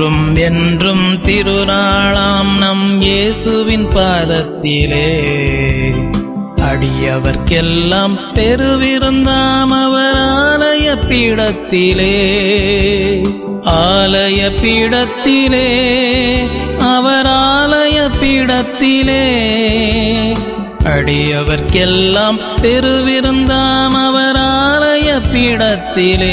இன்றும் என்றும் திருநாளாம் நம் இயேசுவின் பாதத்திலே அடியவர்க்கெல்லாம் பெருவிருந்தாம் அவர் ஆலய பீடத்திலே ஆலய பீடத்திலே அவர் ஆலய பீடத்திலே அடியவர்க்கெல்லாம் பெருவிருந்தாம் அவர் ஆலய பீடத்திலே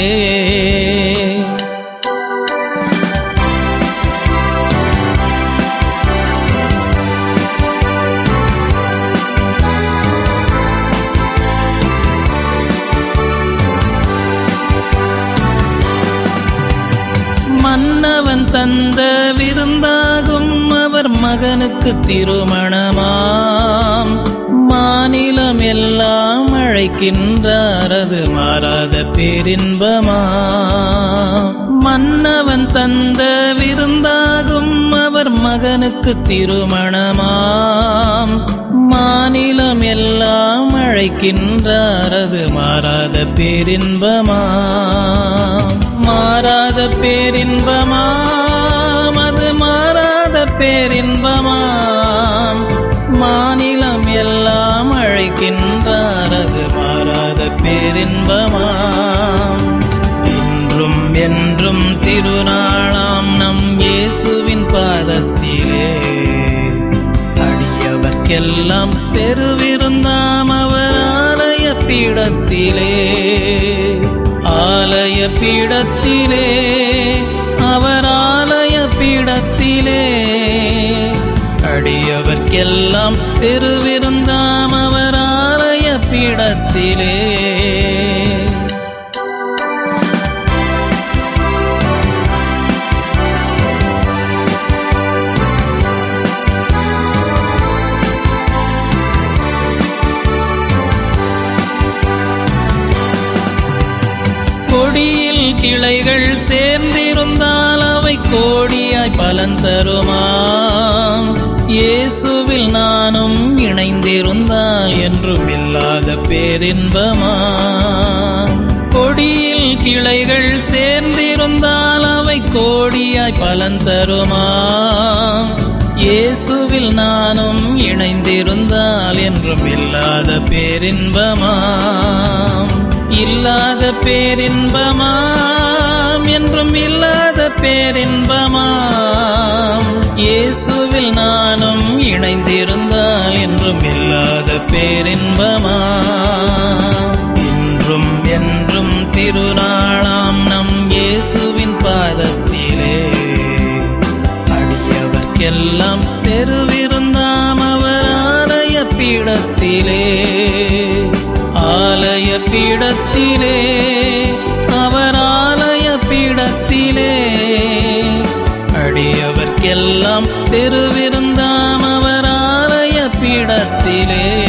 மன்னவன் தந்த விருந்தாகும் அவர் மகனுக்கு திருமணமாம் மாநிலம் எல்லாம் அழைக்கின்றார் அது மாறாத பேரின்பமா மன்னவன் தந்த விருந்தாகும் அவர் மகனுக்கு திருமணமாம் மாநிலம் எல்லாம் அழைக்கின்றார் அது மாறாத பேரின்பமா மாறாத பேரின்பமாம் அது மாறாத பேரின்பமாம் மாநிலம் எல்லாம் அழைக்கின்றார் அது மாறாத பேரின்பமாம் இன்றும் என்றும் திருநாளாம் நம் இயேசுவின் பாதத்திலே அடியவர்க்கெல்லாம் பெருவிருந்தாம் அவர் ஆலய பீடத்திலே ஆலய பீடத்திலே அவர் ஆலய பீடத்திலே அடியவர்க்கெல்லாம் பெருவிருந்தாம் அவர் ஆலய பீடத்திலே கொடியில் கிளைகள் சேர்ந்திருந்தால் அவை கோடியாய் பலன் தருமாம் இயேசுவில் நானும் இணைந்திருந்தால் என்றும் இல்லாத பேரின்பமா கொடியில் கிளைகள் சேர்ந்திருந்தால் அவை கோடியாய் பலன் தருமாம் இயேசுவில் நானும் இணைந்திருந்தால் என்றும் இல்லாத பேரின்பமாம் இல்லாத பேரின்பமாம் என்றும் இல்லாத பேரின்பமாம் இயேசுவில் நானும் இணைந்திருந்தால் என்றும் இல்லாத பேரின்பமாம் இன்றும் என்றும் திருநாளாம் நம் இயேசுவின் பாதத்திலே அடியவர்க்கெல்லாம் பெருவிருந்தாம் அவர் ஆலய பீடத்திலே ஆலய பீடத்திலே அவர் ஆலய பீடத்திலே அடியவர்க்கெல்லாம் பெருவிருந்தாம் அவர் ஆலய பீடத்திலே